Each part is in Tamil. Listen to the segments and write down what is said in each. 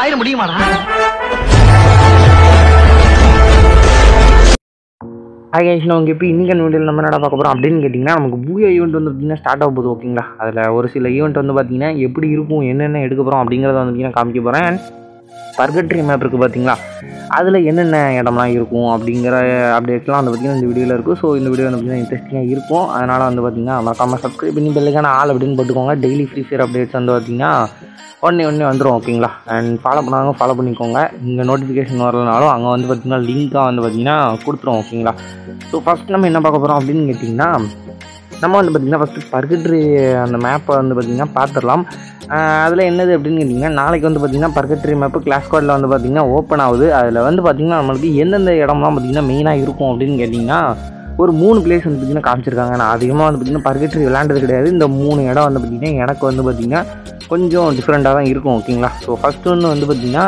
ஆயிட முடியுமாடா ஹாய் கைஸ் நான் இப்போ இன்றைக்கி வீடியோவில் நம்ம என்ன பார்க்க போகிறோம் அப்படின்னு கேட்டிங்கன்னா நமக்கு பூயா ஈவெண்ட் வந்து பார்த்திங்கன்னா ஸ்டார்ட் ஆக போகுது ஓகேங்களா அதில் ஒரு சில ஈவெண்ட் வந்து பார்த்திங்கன்னா எப்படி இருக்கும் என்னென்ன எடுக்க போகிறோம் அப்படிங்கிறத வந்து பார்த்திங்கன்னா காமிக்க போகிறேன் பர்கட்ரி மேப் இருக்குது பார்த்தீங்களா அதில் என்னென்ன இடம்லாம் இருக்கும் அப்படிங்கிற அப்டேட்ஸ்லாம் வந்து பார்த்திங்கன்னா இந்த வீடியோவில் இருக்கும் ஸோ இந்த வீடியோ வந்து பார்த்திங்கன்னா இன்ட்ரெஸ்டிங்காக இருக்கும் அதனால் வந்து பார்த்திங்கன்னா மறக்காமல் சப்ஸ்கிரைப் பண்ணி பெல்லுக்கான ஆள் அப்படின்னு போட்டுக்கோங்க டெய்லி ஃப்ரீ ஃபயர் அப்டேட்ஸ் வந்து பார்த்திங்கன்னா உடனே உடனே வந்துடும் ஓகேங்களா அண்ட் ஃபாலோ பண்ணாங்க ஃபாலோ பண்ணிக்கோங்க இங்கே நோட்டிஃபிகேஷன் வரலனாலும் அங்கே வந்து பார்த்திங்கன்னா லிங்க்காக வந்து பார்த்திங்கன்னா கொடுத்துரும் ஓகேங்களா ஸோ ஃபஸ்ட் நம்ம என்ன பார்க்க போகிறோம் அப்படின்னு கேட்டிங்கன்னா நம்ம வந்து பார்த்திங்கன்னா ஃபஸ்ட்டு பர்கட்ரி அந்த மேப்பை வந்து பார்த்திங்கன்னா பார்த்துடலாம் அதில் என்னது அப்படின்னு கேட்டிங்கன்னா நாளைக்கு வந்து பார்த்திங்கன்னா பர்கட்ரி மேப்பு கிளாஸ் கோடில் வந்து பார்த்திங்கன்னா ஓப்பன் ஆகுது அதில் வந்து பார்த்திங்கன்னா நம்மளுக்கு எந்தெந்த இடம்லாம் பார்த்திங்கன்னா மெயினாக இருக்கும் அப்படின்னு கேட்டிங்கன்னா ஒரு மூணு பிளேஸ் வந்து பார்த்திங்கன்னா காமிச்சிருக்காங்க நான் அதிகமாக வந்து பார்த்திங்கன்னா பர்கட்ரி விளாண்டது கிடையாது இந்த மூணு இடம் வந்து பார்த்திங்கன்னா எனக்கு வந்து பார்த்திங்கன்னா கொஞ்சம் டிஃப்ரெண்ட்டாக தான் இருக்கும் ஓகேங்களா ஸோ ஃபஸ்ட்டு ஒன்று வந்து பார்த்திங்கன்னா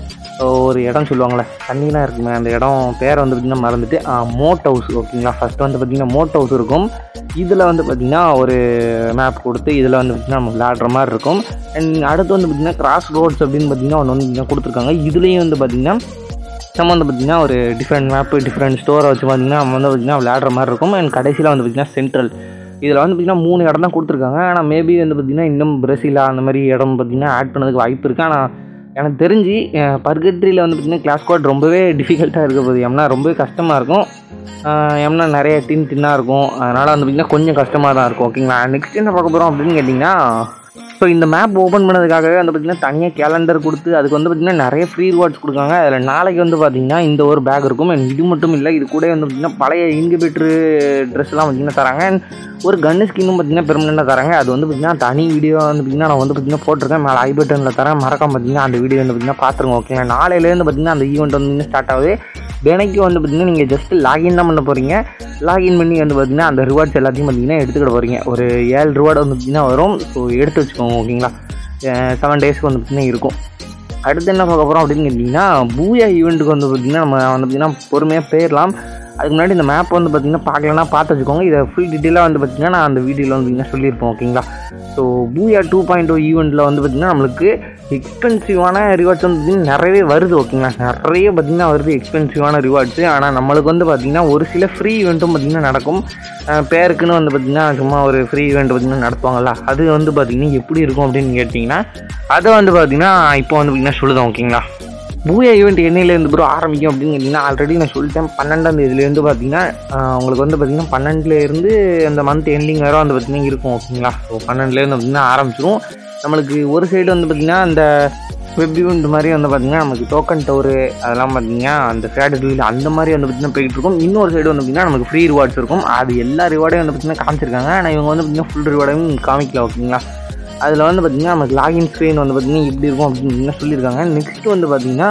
ஒரு இடம் சொல்லுவாங்கள்ல தண்ணிலாம் இருக்குமே அந்த இடம் பேரை வந்து பார்த்திங்கன்னா மறந்துட்டு மோட் ஹவுஸ் ஓகேங்களா ஃபஸ்ட்டு வந்து பார்த்திங்கன்னா மோட் ஹவுஸ் இருக்கும் இதில் வந்து பார்த்திங்கன்னா ஒரு மேப் கொடுத்து இதில் வந்து பார்த்திங்கன்னா நம்ம விளையாடுற மாதிரி இருக்கும் அண்ட் அடுத்து வந்து பார்த்திங்கன்னா கிராஸ் ரோட்ஸ் அப்படின்னு பார்த்திங்கன்னா ஒன்று வந்து பார்த்திங்கன்னா கொடுத்துருக்காங்க இதுலேயும் வந்து பார்த்திங்கன்னா நம்ம வந்து பார்த்திங்கன்னா ஒரு டிஃப்ரெண்ட் மேப்பு டிஃப்ரெண்ட் ஸ்டோரை வச்சு பார்த்திங்கன்னா நம்ம வந்து பார்த்திங்கன்னா விளையாடுற மாதிரி இருக்கும் அண்ட் கடைசியில் வந்து பார்த்திங்கன்னா சென்ட்ரல் இதில் வந்து பார்த்திங்கன்னா மூணு இடம் தான் கொடுத்துருக்காங்க ஆனால் மேபி வந்து பார்த்திங்கன்னா இன்னும் பிரசிலா அந்த மாதிரி இடம் பார்த்திங்கன்னா ஆட் பண்ணதுக்கு வாய்ப்பு இருக்குது ஆனால் எனக்கு தெரிஞ்சு பர்கட்ரியில் வந்து பார்த்திங்கன்னா கிளாஸ் கோட் ரொம்பவே டிஃபிகல்ட்டாக இருக்க போகுது ஏன்னா ரொம்பவே கஷ்டமாக இருக்கும் ஏன்னா நிறைய டின் டின்னாக இருக்கும் அதனால் வந்து பார்த்திங்கன்னா கொஞ்சம் கஷ்டமாக தான் இருக்கும் ஓகேங்களா நெக்ஸ்ட் என்ன பார்க்க போகிறோம் அப்படின்னு கேட்டிங்கன்னா ஸோ இந்த மேப் ஓப்பன் பண்ணதுக்காகவே வந்து பார்த்திங்கன்னா தனியாக கேலண்டர் கொடுத்து அதுக்கு வந்து பார்த்திங்கன்னா நிறைய ஃப்ரீ ரிவார்ட்ஸ் கொடுக்காங்க அதில் நாளைக்கு வந்து பார்த்திங்கன்னா இந்த ஒரு பேக் இருக்கும் அண்ட் இது மட்டும் இல்லை இது கூட வந்து பார்த்திங்கன்னா பழைய இன்குபேட்ரு ட்ரெஸ்லாம் பார்த்திங்கன்னா தராங்க அண்ட் ஒரு கன்னு ஸ்கின்னும் பார்த்திங்கன்னா பெர்மனெண்ட்டாக தராங்க அது வந்து பார்த்திங்கன்னா தனி வீடியோ வந்து பார்த்திங்கன்னா நான் வந்து பார்த்திங்கன்னா போட்டிருக்கேன் மேலே ஐ பட்டனில் தரேன் மறக்காம பார்த்திங்கன்னா அந்த வீடியோ வந்து பார்த்திங்கன்னா பார்த்துருங்க ஓகேங்களா நாளையிலேருந்து பார்த்திங்கன்னா அந்த ஈவெண்ட் வந்து ஸ்டார்ட் ஆகுது தினைக்கு வந்து பார்த்திங்கன்னா நீங்கள் ஜஸ்ட் லாகின் தான் பண்ண போகிறீங்க லாகின் பண்ணி வந்து பார்த்திங்கன்னா அந்த ரிவார்ட்ஸ் எல்லாத்தையும் பார்த்திங்கன்னா எடுத்துக்கிட போகிறீங்க ஒரு ஏழு ரிவார்டு வந்து பார்த்திங்கன்னா வரும் ஸோ எடுத்து வச்சுக்கோங்க ஓகேங்களா செவன் டேஸ்க்கு வந்து பார்த்திங்கன்னா இருக்கும் அடுத்து என்ன பார்க்க போகிறோம் அப்படின்னு கேட்டிங்கன்னா பூயா ஈவெண்ட்டுக்கு வந்து பார்த்திங்கன்னா நம்ம வந்து பார்த்திங்கன்னா பொறுமையாக போயிடலாம் அதுக்கு முன்னாடி இந்த மேப் வந்து பார்த்திங்கன்னா பார்க்கலன்னா பார்த்து வச்சுக்கோங்க இதை ஃபுல் டீட்டெயிலாக வந்து பார்த்திங்கன்னா நான் அந்த வீடியோவில் வந்து பார்த்திங்கன்னா சொல்லியிருப்போம் ஓகேங்களா ஸோ பூயா டூ பாயிண்ட் ஓ ஈவெண்ட்டில் வந்து பார்த்திங்கன்னா நம்மளுக்கு எக்ஸ்பென்சிவான ரிவார்ட்ஸ் வந்து பார்த்திங்கன்னா நிறையவே வருது ஓகேங்களா நிறைய பார்த்திங்கன்னா வருது எக்ஸ்பென்சிவான ரிவார்ட்ஸு ஆனால் நம்மளுக்கு வந்து பார்த்திங்கன்னா ஒரு சில ஃப்ரீ ஈவெண்ட்டும் பார்த்திங்கன்னா நடக்கும் பேருக்குன்னு வந்து பார்த்திங்கன்னா சும்மா ஒரு ஃப்ரீ ஈவெண்ட் பார்த்திங்கன்னா நடத்துவாங்கல்ல அது வந்து பார்த்திங்கன்னா எப்படி இருக்கும் அப்படின்னு கேட்டிங்கன்னா அதை வந்து பார்த்திங்கன்னா இப்போ வந்து பார்த்திங்கன்னா சொல்லுதோம் ஓகேங்களா பூயா ஈவெண்ட் என்னையிலேருந்து ப்ரோ ஆரம்பிக்கும் அப்படின்னு கேட்டிங்கன்னா ஆல்ரெடி நான் சொல்லிட்டேன் பன்னெண்டாம் தேதியிலேருந்து பார்த்தீங்கன்னா உங்களுக்கு வந்து பார்த்திங்கன்னா பன்னெண்டுலேருந்து அந்த மந்த் எண்டிங் வரை வந்து பார்த்திங்கன்னா இருக்கும் ஓகேங்களா ஸோ பன்னெண்டுலேருந்து பார்த்திங்கன்னா ஆரம்பிச்சிரும் நம்மளுக்கு ஒரு சைடு வந்து பார்த்திங்கன்னா அந்த வெப் ஈவெண்ட் மாதிரி வந்து பார்த்திங்கன்னா நமக்கு டோக்கன் டவரு அதெல்லாம் பார்த்திங்கன்னா அந்த ஃபேடட் வீல் அந்த மாதிரி வந்து பார்த்திங்கன்னா போயிட்டு இருக்கும் இன்னொரு சைடு வந்து பார்த்திங்கன்னா நமக்கு ஃப்ரீ ரிவார்ட்ஸ் இருக்கும் அது எல்லா ரிவார்டையும் வந்து பார்த்திங்கன்னா காமிச்சிருக்காங்க ஆனால் இவங்க வந்து பார்த்திங்கன்னா ஃபுல் ரிவார்டையும் காமிக்கல ஓகேங்களா அதில் வந்து பார்த்திங்கன்னா நமக்கு லாகின் ஸ்க்ரீன் வந்து பார்த்திங்கன்னா இப்படி இருக்கும் அப்படின்னு சொல்லியிருக்காங்க நெக்ஸ்ட் வந்து பார்த்திங்கன்னா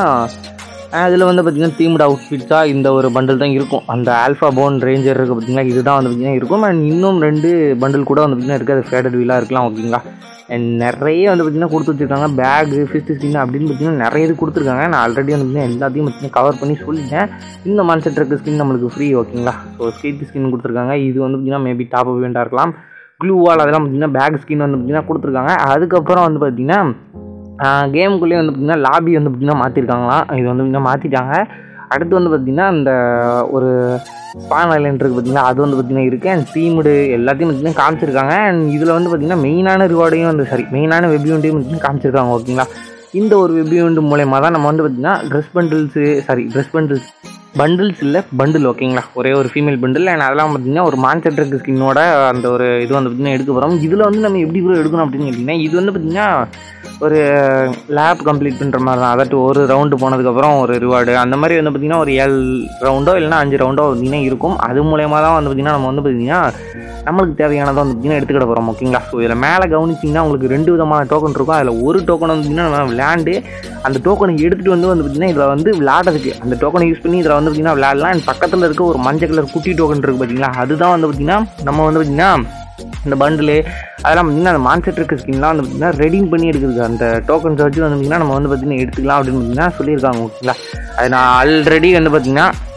அதில் வந்து பார்த்திங்கன்னா தீம்டு அவுட்ஃபிட்ஸாக இந்த ஒரு பண்டில் தான் இருக்கும் அந்த ஆல்ஃபா போன் ரேஞ்சர் இருக்குது பார்த்திங்கன்னா இதுதான் வந்து பார்த்திங்கன்னா இருக்கும் அண்ட் இன்னும் ரெண்டு பண்டில் கூட வந்து பார்த்திங்கன்னா இருக்குது அது ஃபேடட் வீலாக இருக்கலாம் ஓகேங்களா அண்ட் நிறைய வந்து பார்த்திங்கன்னா கொடுத்து வச்சுருக்காங்க பேகு ஃபிஸ்ட் ஸ்கின் அப்படின்னு பார்த்திங்கன்னா நிறைய இது கொடுத்துருக்காங்க நான் ஆல்ரெடி வந்து பார்த்திங்கன்னா எல்லாத்தையும் பார்த்திங்கன்னா கவர் பண்ணி சொல்லிட்டேன் இந்த மான்செட் ட்ரக் ஸ்கின் நம்மளுக்கு ஃப்ரீ ஓகேங்களா ஸோ ஸ்கேட் ஸ்கின் கொடுத்துருக்காங்க இது வந்து பார்த்திங்கன்னா மேபி டாப் இவெண்ட்டாக இருக்கலாம் க்ளூ வால் அதெல்லாம் பார்த்திங்கன்னா பேக் ஸ்கின் வந்து பார்த்திங்கன்னா கொடுத்துருக்காங்க அதுக்கப்புறம் வந்து பார்த்திங்கன்னா கேமுக்குள்ளேயே வந்து பார்த்திங்கன்னா லாபி வந்து பார்த்திங்கன்னா மாற்றிருக்காங்களாம் இது வந்து பார்த்திங்கன்னா மாற்றிட்டாங்க அடுத்து வந்து பார்த்திங்கன்னா அந்த ஒரு ஸ்பான் ஐலண்ட் இருக்குது பார்த்திங்கன்னா அது வந்து பார்த்திங்கன்னா இருக்குது அண்ட் தீமுடு எல்லாத்தையும் பார்த்திங்கன்னா காமிச்சிருக்காங்க அண்ட் இதில் வந்து பார்த்திங்கன்னா மெயினான ரிவார்டையும் வந்து சரி மெயினான வெப் யூனிட்டையும் பார்த்திங்கன்னா காமிச்சிருக்காங்க ஓகேங்களா இந்த ஒரு வெப் யூனிட் மூலயமா தான் நம்ம வந்து பார்த்திங்கன்னா dress bundles sorry dress bundles bundles இல்லை பண்டில் ஓகேங்களா ஒரே ஒரு ஃபீமேல் பண்டில் அண்ட் அதெல்லாம் பார்த்திங்கன்னா ஒரு மான்செட்ருக்கு ஸ்கின்னோட அந்த ஒரு இது வந்து பார்த்திங்கன்னா எடுக்க போகிறோம் இதில் வந்து நம்ம எப்படி ப்ரோ எடுக்கணும் அப்படின்னு கேட்டிங்கன்னா இது வந்து பார்த்திங்கன்னா ஒரு லேப் கம்ப்ளீட் பண்ணுற மாதிரி தான் அதாட்டு ஒரு ரவுண்டு போனதுக்கப்புறம் ஒரு ரிவார்டு அந்த மாதிரி வந்து பார்த்திங்கன்னா ஒரு ஏழு ரவுண்டோ இல்லைனா அஞ்சு ரவுண்டோ பார்த்திங்கன்னா இருக்கும் அது மூலயமா தான் வந்து பார்த்திங்கன்னா நம்ம வந்து பார்த்திங்கன்னா நம்மளுக்கு தேவையானதை வந்து பார்த்திங்கன்னா எடுத்துக்கிட போகிறோம் ஓகேங்களா ஸோ இதில் மேலே கவனிச்சிங்கன்னா உங்களுக்கு ரெண்டு விதமான டோக்கன் இருக்கும் அதில் ஒரு டோக்கன் வந்து பார்த்திங்கன்னா நம்ம விளையாண்டு அந்த டோக்கனை எடுத்துகிட்டு வந்து வந்து பார்த்திங்கன்னா இதில் வந்து விளையாடுறதுக்கு அந்த டோக்கனை யூஸ் பண்ணி இதில் வந்து பார்த்திங்கன்னா விளையாடலாம் அண்ட் பக்கத்தில் இருக்க ஒரு மஞ்சள் கலர் குட்டி டோக்கன் இருக்குது பார்த்தீங்களா அதுதான் வந்து பார்த்திங்கன்னா நம்ம வந்து பார்த்திங்கன்னா இந்த பண்டிலு அதெல்லாம் பார்த்திங்கன்னா அந்த மான்செட் இருக்க ஸ்கின்லாம் வந்து பார்த்திங்கன்னா ரெடிங் பண்ணி எடுக்குது அந்த டோக்கன்ஸ் வச்சு வந்து பார்த்திங்கன்னா நம்ம வந்து பார்த்திங்கன்னா எடுத்துக்கலாம் அப்படின்னு பார்த்திங்கன்னா சொல்லியிருக்காங்க ஓகேங்களா அது நான் ஆல்ரெடி வந்து பார்த்திங்கன்னா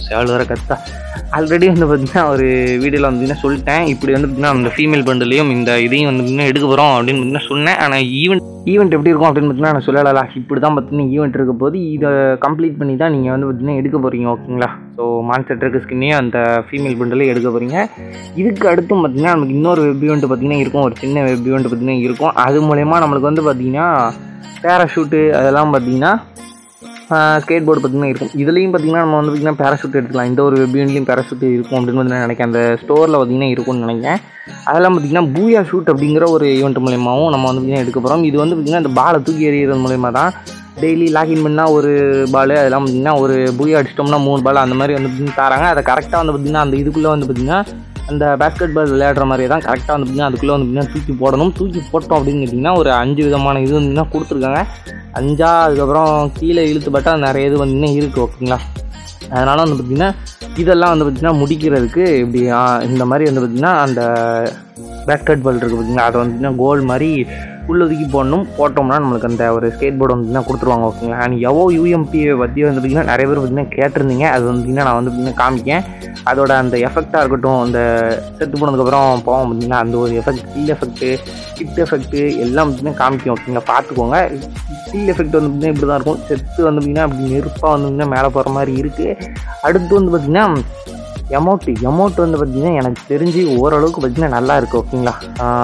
சேவல் வர கத்தா ஆல்ரெடி வந்து பார்த்தீங்கன்னா ஒரு வீடியோவில் வந்து பார்த்தீங்கன்னா சொல்லிட்டேன் இப்படி வந்து பார்த்தீங்கன்னா அந்த ஃபீமேல் பண்டிலையும் இந்த இதையும் வந்து பார்த்தீங்கன்னா எடுக்க போகிறோம் அப்படின்னு பார்த்தீங்கன்னா சொன்னேன் ஆனால் ஈவெண்ட் ஈவெண்ட் எப்படி இருக்கும் அப்படின்னு பார்த்தீங்கன்னா நான் சொல்லலாம் இப்படி தான் பார்த்தீங்கன்னா ஈவெண்ட் இருக்க போது இதை கம்ப்ளீட் பண்ணி தான் நீங்கள் வந்து பார்த்தீங்கன்னா எடுக்க போகிறீங்க ஓகேங்களா ஸோ மான்ஸ்டர் ட்ரக்கு ஸ்கின்னையும் அந்த ஃபீமேல் பண்டிலே எடுக்க போகிறீங்க இதுக்கு அடுத்தும் பார்த்தீங்கன்னா நமக்கு இன்னொரு வெப் ஈவெண்ட் பார்த்தீங்கன்னா இருக்கும் ஒரு சின்ன வெப் ஈவெண்ட் பார்த்தீங்கன்னா இருக்கும் அது மூலயமா நம்மளுக்கு வந்து பார்த்தீங்கன்னா பேராஷூட்டு அதெல்லாம் பார்த்தீங்கன்னா ஸ்கேட் போர்டு பார்த்தீங்கன்னா இருக்கும் இதுலேயும் பார்த்தீங்கன்னா நம்ம வந்து பார்த்தீங்கன்னா பேராஷூட் எடுத்துக்கலாம் இந்த ஒரு வெப்யூன்லேயும் பேராஷூட் இருக்கும் அப்படின்னு வந்து நான் நினைக்கிறேன் அந்த ஸ்டோரில் பார்த்தீங்கன்னா இருக்கும்னு நினைக்கிறேன் அதெல்லாம் பார்த்தீங்கன்னா பூயா ஷூட் அப்படிங்கிற ஒரு ஈவெண்ட் மூலியமாகவும் நம்ம வந்து பார்த்தீங்கன்னா எடுக்க போகிறோம் இது வந்து பார்த்தீங்கன்னா இந்த பாலை தூக்கி எறிகிறது மூலயமா தான் டெய்லி லாகின் பண்ணால் ஒரு பால் அதெல்லாம் பார்த்தீங்கன்னா ஒரு பூயா அடிச்சிட்டோம்னா மூணு பால் அந்த மாதிரி வந்து பார்த்தீங்கன்னா தராங்க அதை கரெக்டாக வந்து பார்த்தீங்கன்னா அந்த இதுக்குள்ளே வந்து பார்த்தீங்கன்னா அந்த பேஸ்கெட் பால் விளையாடுற மாதிரியே தான் கரெக்டாக வந்து பார்த்தீங்கன்னா அதுக்குள்ளே வந்து பார்த்தீங்கன்னா தூக்கி போடணும் தூக்கி போட்டோம் அப்படின்னு கேட்டிங்கன்னா ஒரு அஞ்சு விதமான இது வந்து கொடுத்துருக்காங்க அஞ்சா அதுக்கப்புறம் கீழே இழுத்துப்பட்டா நிறைய இது வந்து இருக்குது ஓகேங்களா அதனால் வந்து பார்த்திங்கன்னா இதெல்லாம் வந்து பார்த்திங்கன்னா முடிக்கிறதுக்கு இப்படி ஆ, இந்த மாதிரி வந்து பார்த்திங்கன்னா அந்த பேஸ்கெட் பால் இருக்குது பார்த்திங்களா அதை வந்து பார்த்திங்கன்னா கோல் மாதிரி உள்ள ஒதுக்கி போடணும் போட்டோம்னா நம்மளுக்கு அந்த ஒரு ஸ்கேட் போர்டு வந்து பார்த்திங்கன்னா கொடுத்துருவாங்க ஓகேங்களா அண்ட் எவோ யூஎம்பியை பற்றி வந்து பார்த்திங்கன்னா நிறைய பேர் பார்த்திங்கன்னா கேட்டிருந்தீங்க அது வந்து பார்த்திங்கன்னா நான் வந்து பார்த்திங்கன்னா காமிக்கேன் அதோட அந்த எஃபெக்டாக இருக்கட்டும் அந்த செத்து போனதுக்கப்புறம் போவோம் பார்த்திங்கன்னா அந்த ஒரு effect skill effect hit effect எல்லாம் பார்த்திங்கன்னா காமிக்கும் ஓகேங்களா பார்த்துக்கோங்க ஸ்கில் எஃபெக்ட் வந்து பார்த்திங்கன்னா இப்படி தான் இருக்கும் செத்து வந்து பார்த்திங்கன்னா அப்படி நெருப்பாக வந்து பார்த்திங்கன்னா மேலே போகிற மாதிரி இருக்குது அடுத்து வந்து பார்த்திங்கன்னா எமௌண்ட் எமௌண்ட் வந்து பார்த்திங்கன்னா எனக்கு தெரிஞ்சு ஓரளவுக்கு பார்த்திங்கன்னா நல்லா இருக்குது ஓகேங்களா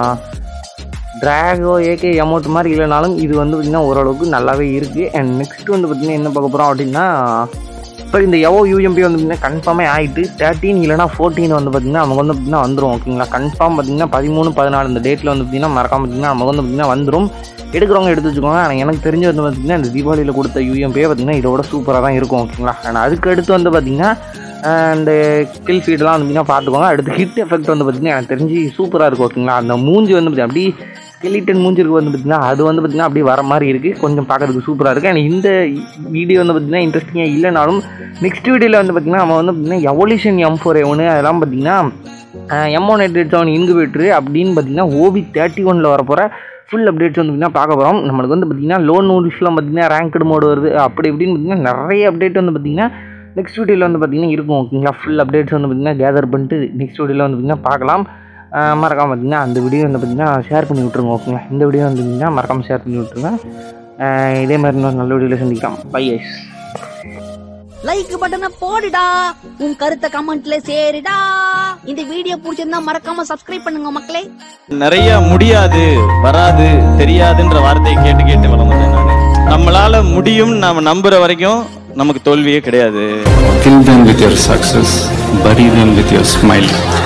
ட்ராகோ ஏகே எமௌண்ட் மாதிரி இல்லைனாலும் இது வந்து பார்த்திங்கன்னா ஓரளவுக்கு நல்லாவே இருக்குது அண்ட் நெக்ஸ்ட் வந்து பார்த்திங்கன்னா என்ன பார்க்க போகிறோம் அப்படின்னா இப்போ இந்த எவோ யூஎம்பி வந்து பார்த்திங்கன்னா கன்ஃபார்மே ஆகிட்டு தேர்ட்டீன் இல்லைனா ஃபோர்டீன் வந்து பார்த்திங்கன்னா நமக்கு வந்து பார்த்திங்கன்னா வந்துடும் ஓகேங்களா கன்ஃபார்ம் பார்த்திங்கன்னா பதிமூணு பதினாலு இந்த டேட்டில் வந்து பார்த்திங்கன்னா மறக்காம பார்த்திங்கன்னா நமக்கு வந்து பார்த்திங்கன்னா வந்துடும் எடுக்கிறவங்க எடுத்து வச்சுக்கோங்க ஆனால் எனக்கு தெரிஞ்சு வந்து பார்த்திங்கன்னா இந்த தீபாவளியில் கொடுத்த யூஎம்பியே பார்த்திங்கன்னா இதோட சூப்பராக தான் இருக்கும் ஓகேங்களா ஆனால் அதுக்கு அடுத்து வந்து பார்த்திங்கன்னா ஆஹ் இந்த கில் ஃபீட்லாம் வந்து பார்த்திங்கன்னா பார்த்துக்கோங்க அடுத்து ஹிட் எஃபெக்ட் வந்து பார்த்திங்கன்னா எனக்கு தெரிஞ்சு சூப்பராக இருக்கும் ஓகேங்களா அந்த மூஞ்சி வந்து பார்த்திங்கன்னா அப்படியே ஸ்கெலிட்டன் மூஞ்சி இருக்கு வந்து பார்த்திங்கன்னா அது வந்து பார்த்திங்கன்னா அப்படியே வர மாதிரி இருக்குது கொஞ்சம் பார்க்கறதுக்கு சூப்பராக இருக்குது அண்ட் இந்த வீடியோ வந்து பார்த்திங்கன்னா இன்ட்ரெஸ்டிங்காக இல்லைனாலும் நெக்ஸ்ட் வீடியோவில் வந்து பார்த்திங்கன்னா நம்ம வந்து பார்த்திங்கன்னா எவல்யூஷன் எம் ஃபோர் ஒன்று அதெல்லாம் பார்த்திங்கன்னா M one eight eight seven incubator அப்படின்னு பார்த்திங்கன்னா ஓபி தேர்ட்டி ஒனில் வரப்போகிற ஃபுல் அப்டேட்ஸ் வந்து பார்த்திங்கன்னா பார்க்க போகிறோம் நம்மளுக்கு வந்து பார்த்திங்கன்னா லோன் நூல்ஸ்லாம் பார்த்திங்கன்னா ரேங்க்டு மோடு வருது அப்படி இப்படின்னு பார்த்திங்கன்னா நிறைய அப்டேட் வந்து பார்த்திங்கன்னா நெக்ஸ்ட் வீடியோவில் வந்து பார்த்திங்கன்னா இருக்கும் ஓகேங்களா ஃபுல் அப்டேட்ஸ் வந்து பார்த்திங்கன்னா கேதர் பண்ணிட்டு நெக்ஸ்ட் வீடியோவில் வந்து பார்த்திங்கன்னா பார்க்கலாம் ஆஹ் மறக்காம பார்த்தீங்கன்னா அந்த வீடியோ வந்து பார்த்திங்கன்னா ஷேர் பண்ணி விட்ருங்க ஓகேங்களா இந்த வீடியோ வந்து பார்த்திங்கன்னா மறக்காமல் ஷேர் பண்ணி விட்ருங்க ஆஹ் இதே மாதிரி இன்னொரு நல்ல வீடியோவில் சந்திக்கலாம் பை ஐஸ் லைக் பட்டனை போடுடா உன் கருத்தை கமெண்ட்ல சேருடா இந்த வீடியோ பிடிச்சிருந்தா மறக்காம சப்ஸ்கிரைப் பண்ணுங்க மக்களே நிறைய முடியாது வராது தெரியாதுன்ற வார்த்தையை கேட்டு கேட்டு வளர்ந்தேன் நான் நம்மளால முடியும் நாம நம்புற வரைக்கும் நமக்கு தோல்வியே கிடையாது Kill them with your success, bury them with your smile.